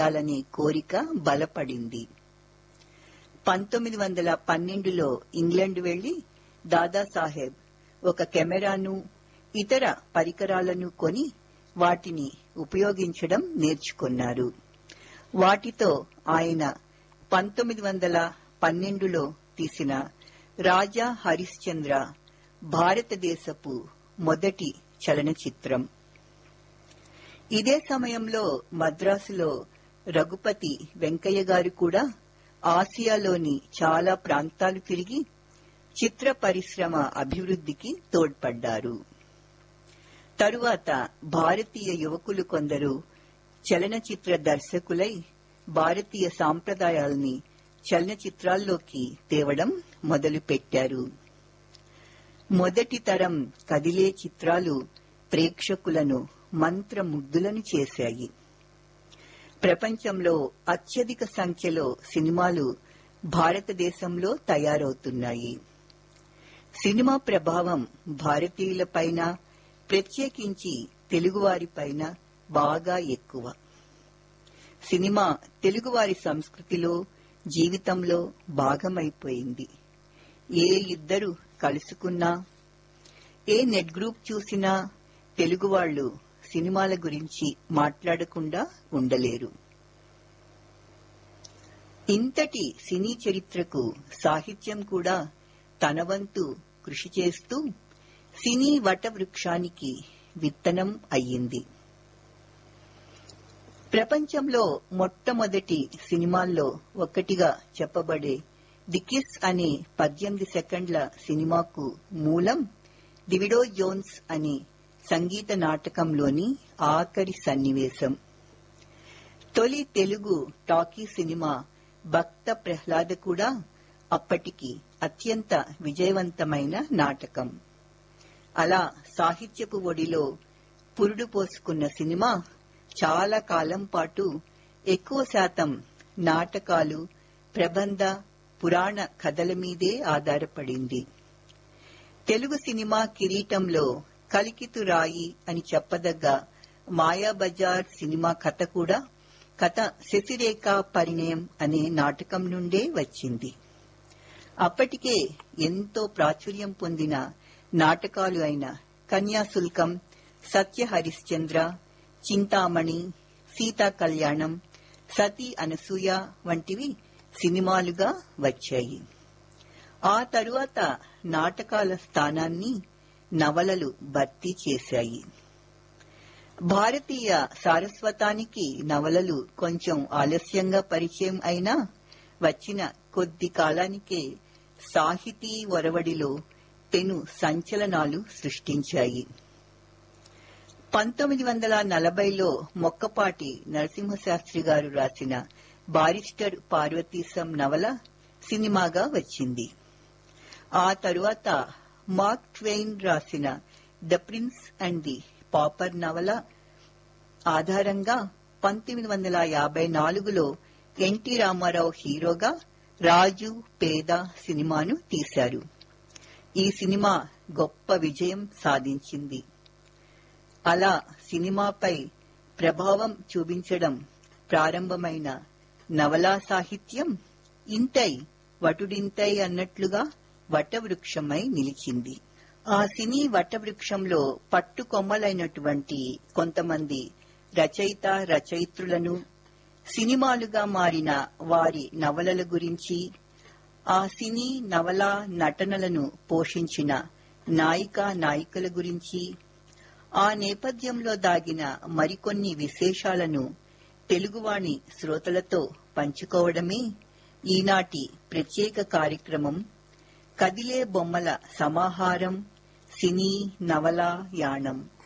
చేయాలనే కోరిక బలపడింది పంతొమ్మిది వందల పన్నెండులో ఇంగ్లాండ్ వెళ్లి దాదాసాహెబ్ ఒక కెమెరాను ఇతర పరికరాలను కొని వాటిని ఉపయోగించడం నేర్చుకున్నారు వాటితో ఆయన పంతొమ్మిది వందల పన్నెండులో తీసిన రాజా హరిశ్చంద్ర భారతదేశపు మొదటి చలనచిత్రం ఇదే సమయంలో మద్రాసులో రఘుపతి వెంకయ్య గారు కూడా ఆసియాలోని చాలా ప్రాంతాలు తిరిగి చిత్ర పరిశ్రమ అభివృద్ధికి తోడ్పడ్డారు తరువాత భారతీయ యువకులు కొందరు చలనచిత్ర దర్శకులై భారతీయ సాంప్రదాయాల్ని చలనచిత్రాల్లోకి తేవడం మొదలుపెట్టారు మొదటి తరం కదిలే చిత్రాలు ప్రేక్షకులను మంత్రముగ్ధులను చేశాయి ప్రపంచంలో అత్యధిక సంఖ్యలో సినిమాలు భారతదేశంలో తయారవుతున్నాయి సినిమా ప్రభావం భారతీయులపైన ప్రత్యేకించి తెలుగువారిపైన బాగా ఎక్కువ సినిమా తెలుగువారి సంస్కృతిలో జీవితంలో భాగమైపోయింది ఏ ఇద్దరు కలుసుకున్నా ఏ నెట్ గ్రూప్ చూసినా తెలుగు వాళ్ళు సినిమాల గురించి మాట్లాడకుండా ఉండలేరు ఇంతటి సినీ చరిత్రకు సాహిత్యం కూడా తన వంతు కృషి చేస్తూ సినీ వటవృక్షానికి విత్తనం అయ్యింది ప్రపంచంలో మొట్టమొదటి సినిమాల్లో ఒకటిగా చెప్పబడే ది కిస్ అనే పద్దెనిమిది సెకండ్ల సినిమాకు మూలం డివిడో జోన్స్ అనే సంగీత నాటకంలోని ఆఖరి సన్నివేశం తొలి తెలుగు టాకీ సినిమా భక్త ప్రహ్లాద కూడా అప్పటికి అత్యంత విజయవంతమైన నాటకం అలా సాహిత్యపు ఒడిలో పురుడు పోసుకున్న సినిమా చాలా కాలం పాటు ఎక్కువ శాతం నాటకాలు ప్రబంధ పురాణ కథల మీదే ఆధారపడింది తెలుగు సినిమా కిరీటంలో కలికితు రాయి అని చెప్పదగ్గ మాయాబజార్ సినిమా కథ కూడా కథ శశిరేఖ పరిణయం అనే నాటకం నుండే వచ్చింది అప్పటికే ఎంతో ప్రాచుర్యం పొందిన నాటకాలు అయిన కన్యాశుల్కం సత్య హరిశ్చంద్ర చింతామణి సీతా కళ్యాణం సతీ అనసూయ వంటివి సినిమాలుగా వచ్చాయి ఆ తరువాత నాటకాల స్థానాన్ని నవలలు భర్తీ చేశాయి భారతీయ సారస్వతానికి నవలలు కొంచెం ఆలస్యంగా పరిచయం అయినా వచ్చిన కొద్ది కాలానికే సాహితీ ఒరవడిలో పెను సంచలనాలు సృష్టించాయి పంతొమ్మిది వందల నలభైలో మొక్కపాటి నరసింహశాస్త్రి గారు రాసిన బారిస్టర్ పార్వతీశం నవల సినిమాగా వచ్చింది ఆ తరువాత మార్క్ ట్వెయిన్ రాసిన the prince and the pauper నవల ఆధారంగా పంతొమ్మిది వందల యాభై నాలుగులో ఎన్టీ రామారావు హీరోగా రాజు పేద సినిమాను తీశారు ఈ సినిమా గొప్ప విజయం సాధించింది అలా సినిమాపై ప్రభావం చూపించడం ప్రారంభమైన నవలా సాహిత్యం ఇంతై వటుడింతై అన్నట్లుగా వటవృక్షమై నిలిచింది ఆ సినీ వటవృక్షంలో పట్టుకొమ్మలైనటువంటి కొంతమంది రచయిత రచయిత్రులను సినిమాలుగా మారిన వారి నవలల గురించి ఆ సినీ నవల నటనలను పోషించిన నాయిక నాయికల గురించి ఆ నేపథ్యంలో దాగిన మరికొన్ని విశేషాలను తెలుగువాణి శ్రోతలతో పంచుకోవడమే ఈనాటి ప్రత్యేక కార్యక్రమం కదిలే బొమ్మల సమాహారం సినీ నవల యాణం